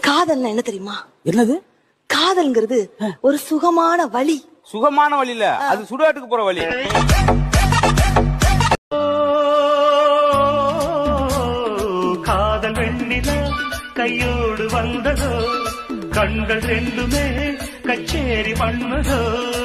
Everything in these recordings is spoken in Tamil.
காதல்னா என்ன தெரியுமா என்னது காதல்ங்கிறது ஒரு சுகமான வழி சுகமான வழியில அது சுடுகாட்டுக்கு போற வழி காதல் வெண்ணிலா கையோடு வந்ததோ கண்கள் ரெண்டுமே கச்சேரி பண்ணதோ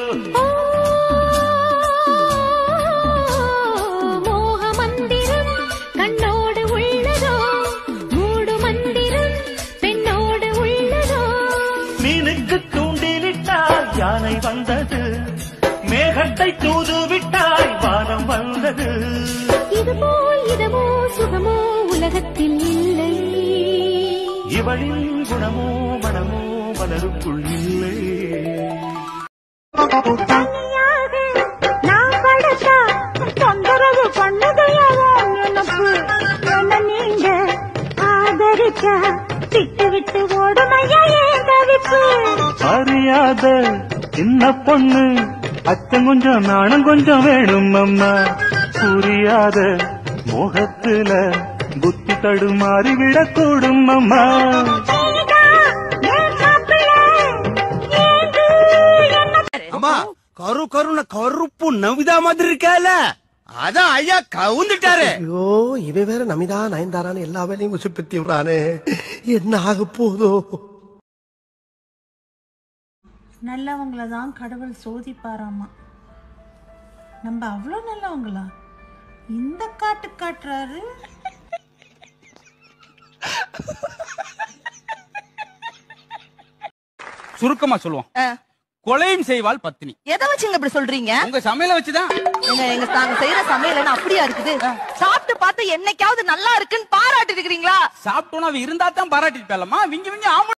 மோக மந்திரம் கண்ணோடு உள்ளதோ மூடு மந்திரம் பெண்ணோடு உள்ளதோ மீனுக்கு தூண்டிலிட்டால் யானை வந்தது மேகத்தை தூதுவிட்டாய் வானம் வந்தது இதுபோல் இதமோ சுகமோ உலகத்தில் இல்லை இவளின் குணமோ மனமோ மலருக்குள் இல்லை நான் படுத்தா தொந்தரவு பண்ணதையாவோ நினப்பு என்ன நீங்க ஆதரிச்சா விட்டு விட்டு ஓடுமையா ஏன் தவிப்பு அறியாத சின்ன பொண்ணு அச்சம் கொஞ்சம் நாணம் கொஞ்சம் வேணும் அம்மா புரியாத மோகத்துல புத்தி தடுமாறி விடக்கூடும் அம்மா அம்மா கரு கருன கருப்பு நவிதா மாதிரி இருக்கால அதான் ஐயா கவுந்துட்டாரு ஐயோ இவன் வேற நமிதா நயன்தாரான்னு எல்லா வேலையும் உசுப்பத்தி விடுறானே என்ன ஆக போதோ நல்லவங்கள தான் கடவுள் சோதிப்பாராமா நம்ம அவ்வளோ நல்லவங்களா இந்த காட்டு காட்டுறாரு சுருக்கமா சொல்லுவோம் கொலையும் செய்வாள் பத்தினி எதை வச்சுங்க இப்படி சொல்றீங்க உங்க சமையல வச்சுதான் எங்க எங்க நாங்க செய்யற சமையல் என்ன அப்படியா இருக்குது சாப்பிட்டு பார்த்து என்னைக்காவது நல்லா இருக்குன்னு பாராட்டி இருக்கிறீங்களா சாப்பிட்டோன்னு அவ இருந்தா தான் பாராட்டிட்டு விங்க விங்க ஆமா